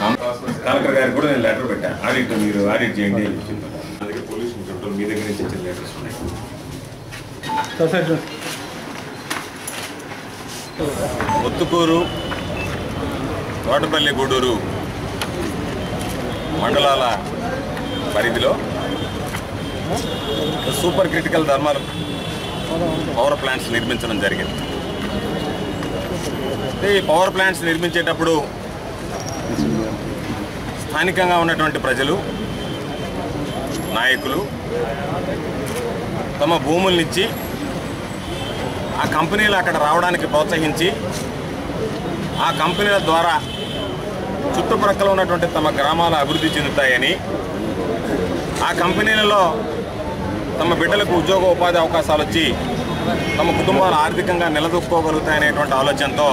collector గారికి కూడా నేను లెటర్ పెట్టాను ఆడిట్ మీరు ఆడిట్ చేయండి అని చెప్పింది నా దగ్గర పొల్యూషన్ కంట్రోల్ మీ దగ్గర నుంచి వచ్చిన లెటర్స్ ఉన్నాయి ముత్తుకూరు తోటపల్లి గూడూరు మండలాల పరిధిలో super critical thermal power plants నిర్మించడం జరిగింది అయితే ఈ పవర్ ప్లాంట్స్ నిర్మించేటప్పుడు స్థానికంగా ఉన్నటువంటి ప్రజలు నాయకులు తమ భూములనిచ్చి ఆ కంపెనీలు అక్కడ రావడానికి ప్రోత్సహించి ఆ కంపెనీల ద్వారా చుట్టుప్రక్కల ఉన్నటువంటి తమ గ్రామాలు అభివృద్ధి చెందుతాయని ఆ కంపెనీలలో తమ బిడ్డలకు ఉద్యోగ ఉపాధి అవకాశాలు వచ్చి తమ కుటుంబాలు ఆర్థికంగా నిలదొక్కుకోగలుగుతాయనేటువంటి ఆలోచనతో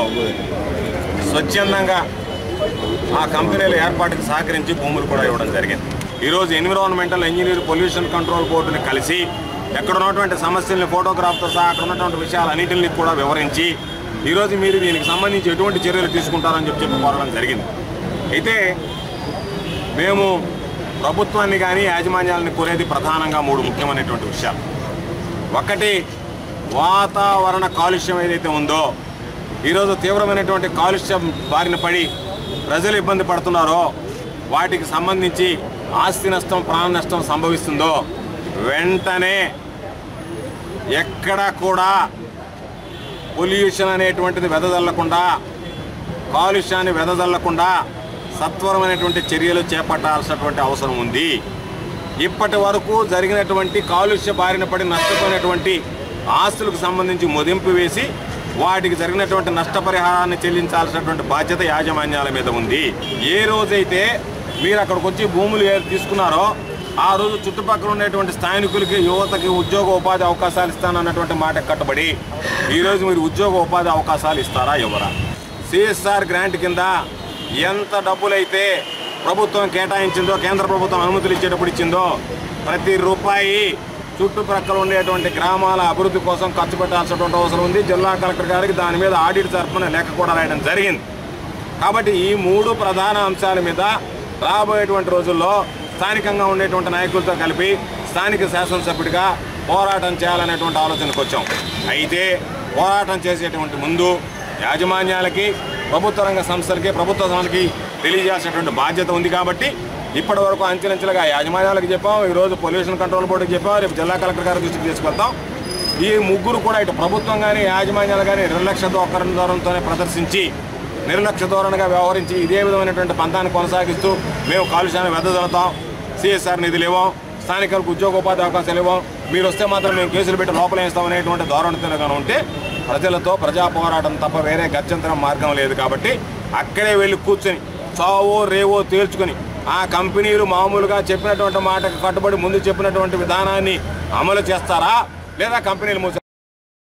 స్వచ్ఛందంగా ఆ కంపెనీల ఏర్పాటుకు సహకరించి భూములు కూడా ఇవ్వడం జరిగింది ఈరోజు ఎన్విరాన్మెంటల్ ఇంజనీర్ పొల్యూషన్ కంట్రోల్ బోర్డుని కలిసి ఎక్కడ ఉన్నటువంటి సమస్యల్ని ఫోటోగ్రాఫ్తో సహా అక్కడ ఉన్నటువంటి విషయాలన్నింటినీ కూడా వివరించి ఈరోజు మీరు దీనికి సంబంధించి ఎటువంటి చర్యలు తీసుకుంటారని చెప్పి చెప్పి కోరడం జరిగింది అయితే మేము ప్రభుత్వాన్ని కానీ యాజమాన్యాలని కోరేది ప్రధానంగా మూడు ముఖ్యమైనటువంటి విషయాలు ఒకటి వాతావరణ కాలుష్యం ఏదైతే ఉందో ఈరోజు తీవ్రమైనటువంటి కాలుష్యం బారిన పడి ప్రజలు ఇబ్బంది పడుతున్నారో వాటికి సంబంధించి ఆస్తి నష్టం ప్రాణ నష్టం సంభవిస్తుందో వెంటనే ఎక్కడ కూడా పొల్యూషన్ అనేటువంటిది వెదజల్లకుండా కాలుష్యాన్ని వెదజల్లకుండా సత్వరమైనటువంటి చర్యలు చేపట్టాల్సినటువంటి అవసరం ఉంది ఇప్పటి వరకు జరిగినటువంటి కాలుష్య బారిన పడి నష్టపోయినటువంటి ఆస్తులకు సంబంధించి మదింపు వేసి వాటికి జరిగినటువంటి నష్టపరిహారాన్ని చెల్లించాల్సినటువంటి బాధ్యత యాజమాన్యాల మీద ఉంది ఏ రోజైతే మీరు అక్కడికి వచ్చి భూములు ఏ తీసుకున్నారో ఆ రోజు చుట్టుపక్కల ఉండేటువంటి స్థానికులకి యువతకి ఉద్యోగ ఉపాధి అవకాశాలు ఇస్తానన్నటువంటి మాట కట్టుబడి ఈరోజు మీరు ఉద్యోగ ఉపాధి అవకాశాలు ఇస్తారా ఎవరా సిఎస్ఆర్ గ్రాంట్ కింద ఎంత డబ్బులైతే ప్రభుత్వం కేటాయించిందో కేంద్ర ప్రభుత్వం అనుమతులు ఇచ్చేటప్పుడు ఇచ్చిందో ప్రతి రూపాయి చుట్టుప్రక్కల ఉండేటువంటి గ్రామాల అభివృద్ధి కోసం ఖర్చు పెట్టాల్సినటువంటి అవసరం ఉంది జిల్లా కలెక్టర్ గారికి దాని మీద ఆడిట్ తరఫున లెక్క కూడా రాయడం జరిగింది కాబట్టి ఈ మూడు ప్రధాన అంశాల మీద రాబోయేటువంటి రోజుల్లో స్థానికంగా ఉండేటువంటి నాయకులతో కలిపి స్థానిక శాసనసభ్యుడిగా పోరాటం చేయాలనేటువంటి ఆలోచనకు వచ్చాం అయితే పోరాటం చేసేటువంటి ముందు యాజమాన్యాలకి ప్రభుత్వ రంగ సంస్థలకి ప్రభుత్వ సంస్థలకి తెలియజేయాల్సినటువంటి బాధ్యత ఉంది కాబట్టి ఇప్పటి వరకు అంచెలంచెలుగా యాజమాన్యాలకు చెప్పాం ఈరోజు పొల్యూషన్ కంట్రోల్ బోర్డుకి చెప్పాం రేపు జిల్లా కలెక్టర్ గారి దృష్టికి తీసుకెళ్తాం ఈ ముగ్గురు కూడా ఇటు ప్రభుత్వం కానీ యాజమాన్యాలు కానీ నిర్లక్ష్య ధోరణితోనే ప్రదర్శించి నిర్లక్ష్య ధోరణిగా వ్యవహరించి ఇదే విధమైనటువంటి పంతాన్ని కొనసాగిస్తూ మేము కాలుష్యాన్ని వెదజల్లుతాం సిఎస్ఆర్ నిధులు ఇవ్వం స్థానికులకు ఉద్యోగోపాధి అవకాశాలు ఇవ్వం మీరు వస్తే మాత్రం మేము కేసులు పెట్టి లోపలేస్తాం అనేటువంటి ధోరణితో కానీ ఉంటే ప్రజలతో ప్రజా పోరాటం తప్ప వేరే గత్యంతరం మార్గం లేదు కాబట్టి అక్కడే వెళ్ళి కూర్చొని చావో రేవో తేల్చుకొని ఆ కంపెనీలు మామూలుగా చెప్పినటువంటి మాటకు కట్టుబడి ముందు చెప్పినటువంటి విధానాన్ని అమలు చేస్తారా లేదా కంపెనీలు మూసి